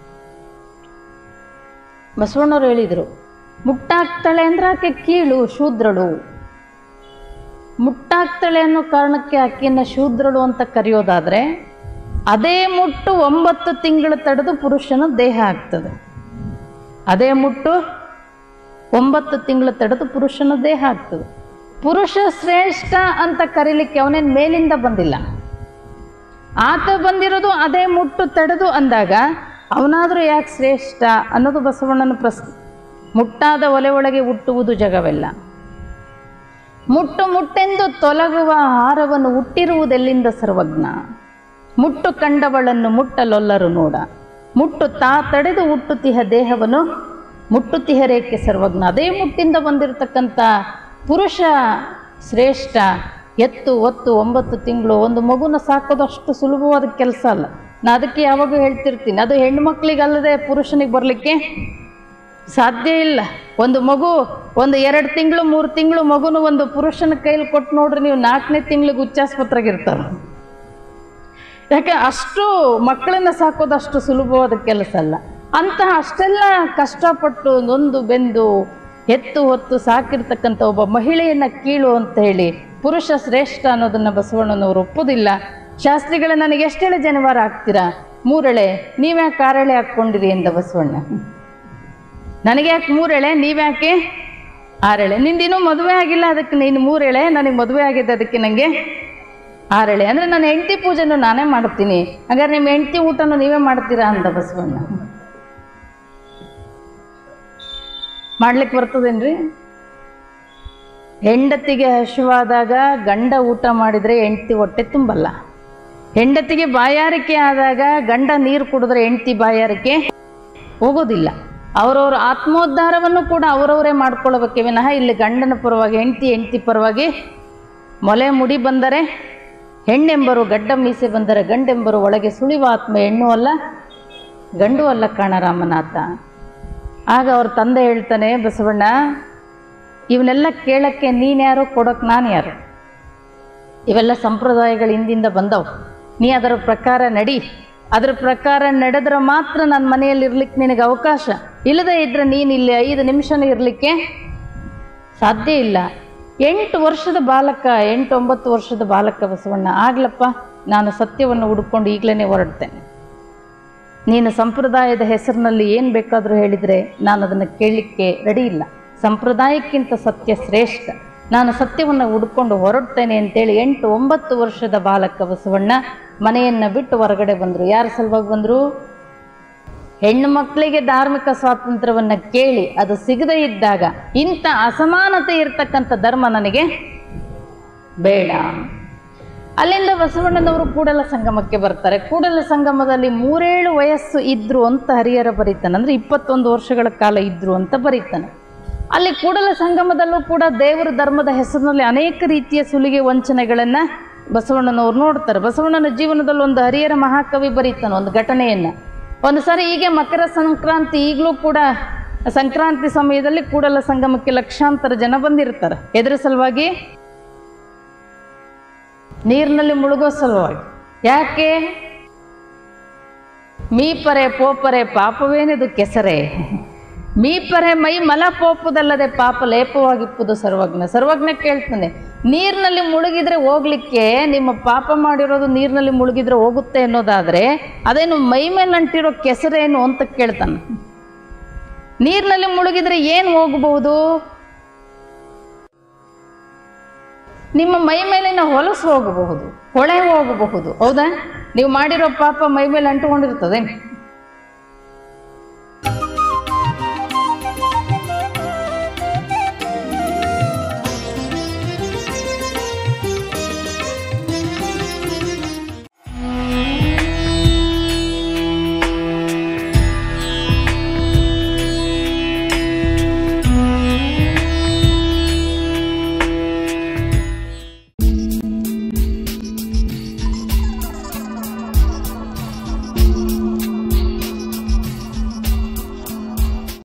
ಬಸವಣ್ಣವ್ರು ಹೇಳಿದರು ಮುಟ್ಟಾಕ್ತಾಳೆ ಅಂದ್ರೆ ಆಕೆ ಕೀಳು ಶೂದ್ರಳು ಮುಟ್ಟಾಕ್ತಾಳೆ ಅನ್ನೋ ಕಾರಣಕ್ಕೆ ಆಕೆಯನ್ನು ಶೂದ್ರಳು ಅಂತ ಕರೆಯೋದಾದರೆ ಅದೇ ಮುಟ್ಟು ಒಂಬತ್ತು ತಿಂಗಳು ತಡೆದು ಪುರುಷನ ದೇಹ ಆಗ್ತದೆ ಅದೇ ಮುಟ್ಟು ಒಂಬತ್ತು ತಿಂಗಳು ತಡೆದು ಪುರುಷನ ದೇಹ ಆಗ್ತದೆ ಪುರುಷ ಶ್ರೇಷ್ಠ ಅಂತ ಕರೀಲಿಕ್ಕೆ ಅವನೇನು ಮೇಲಿಂದ ಬಂದಿಲ್ಲ ಆತ ಬಂದಿರೋದು ಅದೇ ಮುಟ್ಟು ತಡೆದು ಅಂದಾಗ ಅವನಾದರೂ ಯಾಕೆ ಶ್ರೇಷ್ಠ ಅನ್ನೋದು ಬಸವಣ್ಣನ ಪ್ರಶ್ನೆ ಮುಟ್ಟಾದ ಒಲೆ ಒಳಗೆ ಹುಟ್ಟುವುದು ಜಗವೆಲ್ಲ ಮುಟ್ಟು ಮುಟ್ಟೆಂದು ತೊಲಗುವ ಹಾರವನ್ನು ಹುಟ್ಟಿರುವುದೆಲ್ಲಿಂದ ಸರ್ವಜ್ಞ ಮುಟ್ಟು ಕಂಡವಳನ್ನು ಮುಟ್ಟಲೊಲ್ಲರು ನೋಡ ಮುಟ್ಟು ತಾ ತಡೆದು ಹುಟ್ಟುತಿಹ ದೇಹವನ್ನು ಮುಟ್ಟುತಿಹರೇಕೆ ಸರ್ವಜ್ಞ ಅದೇ ಮುಟ್ಟಿಂದ ಬಂದಿರತಕ್ಕಂಥ ಪುರುಷ ಶ್ರೇಷ್ಠ ಎತ್ತು ಒತ್ತು ಒಂಬತ್ತು ತಿಂಗಳು ಒಂದು ಮಗುನ ಸಾಕೋದು ಅಷ್ಟು ಸುಲಭವಾದ ಕೆಲಸ ಅಲ್ಲ ನಾ ಅದಕ್ಕೆ ಯಾವಾಗ ಹೇಳ್ತಿರ್ತೀನಿ ಅದು ಹೆಣ್ಮಕ್ಳಿಗಲ್ಲದೆ ಪುರುಷನಿಗೆ ಬರಲಿಕ್ಕೆ ಸಾಧ್ಯ ಇಲ್ಲ ಒಂದು ಮಗು ಒಂದು ಎರಡು ತಿಂಗಳು ಮೂರು ತಿಂಗಳು ಮಗುನ ಒಂದು ಪುರುಷನ ಕೈಲಿ ಕೊಟ್ಟು ನೋಡ್ರಿ ನೀವು ನಾಲ್ಕನೇ ತಿಂಗಳಿಗೆ ಹುಚ್ಚಾಸ್ಪತ್ರೆಗೆ ಇರ್ತಾರೆ ಯಾಕೆ ಅಷ್ಟು ಮಕ್ಕಳನ್ನ ಸಾಕೋದು ಅಷ್ಟು ಸುಲಭವಾದ ಕೆಲಸ ಅಲ್ಲ ಅಂತಹ ಅಷ್ಟೆಲ್ಲ ಕಷ್ಟಪಟ್ಟು ನೊಂದು ಬೆಂದು ಎತ್ತು ಹೊತ್ತು ಸಾಕಿರ್ತಕ್ಕಂಥ ಒಬ್ಬ ಮಹಿಳೆಯನ್ನ ಕೀಳು ಅಂತ ಹೇಳಿ ಪುರುಷ ಶ್ರೇಷ್ಠ ಅನ್ನೋದನ್ನ ಬಸವಣ್ಣನವರು ಒಪ್ಪೋದಿಲ್ಲ ಶಾಸ್ತ್ರಿಗಳೇ ನನಗೆ ಎಷ್ಟೆಳೆ ಜನಿವಾರ ಹಾಕ್ತೀರಾ ಮೂರೆಳೆ ನೀವ್ಯಾಕೆ ಆರೆಳೆ ಹಾಕ್ಕೊಂಡಿರಿ ಎಂದ ಬಸವಣ್ಣ ನನಗೆ ಯಾಕೆ ಮೂರೆಳೆ ನೀವ್ಯಾಕೆ ಆರೆಳೆ ನಿಂದಿನ್ನೂ ಮದುವೆ ಆಗಿಲ್ಲ ಅದಕ್ಕೆ ನೀನು ಮೂರೆಳೆ ನನಗೆ ಮದುವೆ ಆಗಿದೆ ಅದಕ್ಕೆ ನನಗೆ ಆರೆಳೆ ಅಂದರೆ ನನ್ನ ಹೆಂಡತಿ ಪೂಜೆನೂ ನಾನೇ ಮಾಡ್ತೀನಿ ಹಾಗಾದ್ರೆ ನಿಮ್ಮ ಹೆಂಡತಿ ಊಟನೂ ನೀವೇ ಮಾಡ್ತೀರಾ ಅಂದ ಬಸವಣ್ಣ ಮಾಡ್ಲಿಕ್ಕೆ ಬರ್ತದೇನ್ರಿ ಹೆಂಡತಿಗೆ ಹಸಿವಾದಾಗ ಗಂಡ ಊಟ ಮಾಡಿದರೆ ಹೆಂಡತಿ ಹೊಟ್ಟೆ ತುಂಬಲ್ಲ ಹೆಂಡತಿಗೆ ಬಾಯಾರಿಕೆ ಆದಾಗ ಗಂಡ ನೀರು ಕುಡಿದ್ರೆ ಹೆಂಡತಿ ಬಾಯಾರಿಕೆ ಹೋಗೋದಿಲ್ಲ ಅವರವರ ಆತ್ಮೋದ್ಧಾರವನ್ನು ಕೂಡ ಅವರವರೇ ಮಾಡ್ಕೊಳ್ಬೇಕೆ ವಿನಃ ಇಲ್ಲಿ ಗಂಡನ ಪರವಾಗಿ ಹೆಂಡತಿ ಹೆಂಡತಿ ಪರವಾಗಿ ಮೊಲೆ ಮುಡಿ ಬಂದರೆ ಹೆಣ್ಣೆಂಬರು ಗಡ್ಡ ಮೀಸೆ ಬಂದರೆ ಗಂಡೆಂಬರು ಒಳಗೆ ಸುಳಿವ ಆತ್ಮ ಹೆಣ್ಣು ಅಲ್ಲ ಗಂಡು ಅಲ್ಲ ಕಾಣ ರಾಮನಾಥ ಆಗ ಅವ್ರ ತಂದೆ ಹೇಳ್ತಾನೆ ಬಸವಣ್ಣ ಇವನ್ನೆಲ್ಲ ಕೇಳಕ್ಕೆ ನೀನ್ಯಾರು ಕೊಡೋಕೆ ನಾನು ಯಾರು ಇವೆಲ್ಲ ಸಂಪ್ರದಾಯಗಳು ಹಿಂದಿಂದ ಬಂದವು ನೀ ಅದರ ಪ್ರಕಾರ ನಡಿ ಅದರ ಪ್ರಕಾರ ನಡೆದ್ರೆ ಮಾತ್ರ ನನ್ನ ಮನೆಯಲ್ಲಿ ಇರ್ಲಿಕ್ಕೆ ನಿನಗೆ ಅವಕಾಶ ಇಲ್ಲದೇ ಇದ್ರೆ ನೀನು ಇಲ್ಲಿ ಐದು ನಿಮಿಷನೂ ಇರಲಿಕ್ಕೆ ಸಾಧ್ಯ ಇಲ್ಲ ಎಂಟು ವರ್ಷದ ಬಾಲಕ ಎಂಟು ಒಂಬತ್ತು ವರ್ಷದ ಬಾಲಕ ಬಸವಣ್ಣ ಆಗ್ಲಪ್ಪ ನಾನು ಸತ್ಯವನ್ನು ಹುಡುಕೊಂಡು ಈಗಲೇ ಹೊರಡ್ತೇನೆ ನೀನು ಸಂಪ್ರದಾಯದ ಹೆಸರಿನಲ್ಲಿ ಏನು ಬೇಕಾದರೂ ಹೇಳಿದರೆ ನಾನು ಅದನ್ನು ಕೇಳಲಿಕ್ಕೆ ರೆಡಿ ಇಲ್ಲ ಸಂಪ್ರದಾಯಕ್ಕಿಂತ ಸತ್ಯ ಶ್ರೇಷ್ಠ ನಾನು ಸತ್ಯವನ್ನು ಹುಡ್ಕೊಂಡು ಹೊರಡ್ತೇನೆ ಅಂತೇಳಿ ಎಂಟು ಒಂಬತ್ತು ವರ್ಷದ ಬಾಲಕ ಬಸವಣ್ಣ ಮನೆಯನ್ನು ಬಿಟ್ಟು ಹೊರಗಡೆ ಬಂದರು ಯಾರ ಸಲುವಾಗಿ ಬಂದರು ಹೆಣ್ಣು ಮಕ್ಕಳಿಗೆ ಧಾರ್ಮಿಕ ಸ್ವಾತಂತ್ರ್ಯವನ್ನು ಕೇಳಿ ಅದು ಸಿಗದೇ ಇದ್ದಾಗ ಇಂಥ ಅಸಮಾನತೆ ಇರ್ತಕ್ಕಂಥ ಧರ್ಮ ನನಗೆ ಬೇಡ ಅಲ್ಲಿಂದ ಬಸವಣ್ಣನವರು ಕೂಡಲ ಸಂಗಮಕ್ಕೆ ಬರ್ತಾರೆ ಕೂಡಲ ಸಂಗಮದಲ್ಲಿ ಮೂರೇಳು ವಯಸ್ಸು ಇದ್ರು ಅಂತ ಹರಿಹರ ಬರೀತಾನೆ ಅಂದರೆ ಇಪ್ಪತ್ತೊಂದು ವರ್ಷಗಳ ಕಾಲ ಇದ್ರು ಅಂತ ಬರೀತಾನೆ ಅಲ್ಲಿ ಕೂಡಲ ಸಂಗಮದಲ್ಲೂ ಕೂಡ ದೇವರ ಧರ್ಮದ ಹೆಸರಿನಲ್ಲಿ ಅನೇಕ ರೀತಿಯ ಸುಲಿಗೆ ವಂಚನೆಗಳನ್ನು ಬಸವಣ್ಣನವರು ನೋಡ್ತಾರೆ ಬಸವಣ್ಣನ ಜೀವನದಲ್ಲಿ ಒಂದು ಹರಿಹರ ಮಹಾಕವಿ ಬರೀತಾನೆ ಒಂದು ಘಟನೆಯನ್ನು ಒಂದು ಸಾರಿ ಹೀಗೆ ಮಕರ ಸಂಕ್ರಾಂತಿ ಈಗಲೂ ಕೂಡ ಸಂಕ್ರಾಂತಿ ಸಮಯದಲ್ಲಿ ಕೂಡಲ ಸಂಗಮಕ್ಕೆ ಲಕ್ಷಾಂತರ ಜನ ಬಂದಿರ್ತಾರೆ ಎದ್ರ ಸಲುವಾಗಿ ನೀರಿನಲ್ಲಿ ಮುಳುಗೋ ಸಲುವಾಗಿ ಯಾಕೆ ಮೀಪರೆ ಪೋಪರೆ ಪಾಪವೇನಿದು ಕೆಸರೆ ಮೀಪರೆ ಮೈ ಮಲ ಪೋಪುದಲ್ಲದೆ ಪಾಪ ಲೇಪವಾಗಿಪ್ಪುದು ಸರ್ವಜ್ಞ ಸರ್ವಜ್ಞ ಕೇಳ್ತಾನೆ ನೀರಿನಲ್ಲಿ ಮುಳುಗಿದ್ರೆ ಹೋಗ್ಲಿಕ್ಕೆ ನಿಮ್ಮ ಪಾಪ ಮಾಡಿರೋದು ನೀರಿನಲ್ಲಿ ಮುಳುಗಿದ್ರೆ ಹೋಗುತ್ತೆ ಅನ್ನೋದಾದ್ರೆ ಅದೇನು ಮೈ ಮೇಲೆ ಅಂಟಿರೋ ಕೆಸರೇನು ಅಂತ ಕೇಳ್ತಾನೆ ನೀರಿನಲ್ಲಿ ಮುಳುಗಿದ್ರೆ ಏನು ಹೋಗಬಹುದು ನಿಮ್ಮ ಮೈ ಮೇಲಿನ ಹೊಲಸು ಹೋಗಬಹುದು ಹೊಳೆ ಹೋಗಬಹುದು ಹೌದಾ ನೀವು ಮಾಡಿರೋ ಪಾಪ ಮೈ ಮೇಲೆ ಅಂಟುಕೊಂಡಿರ್ತದೆ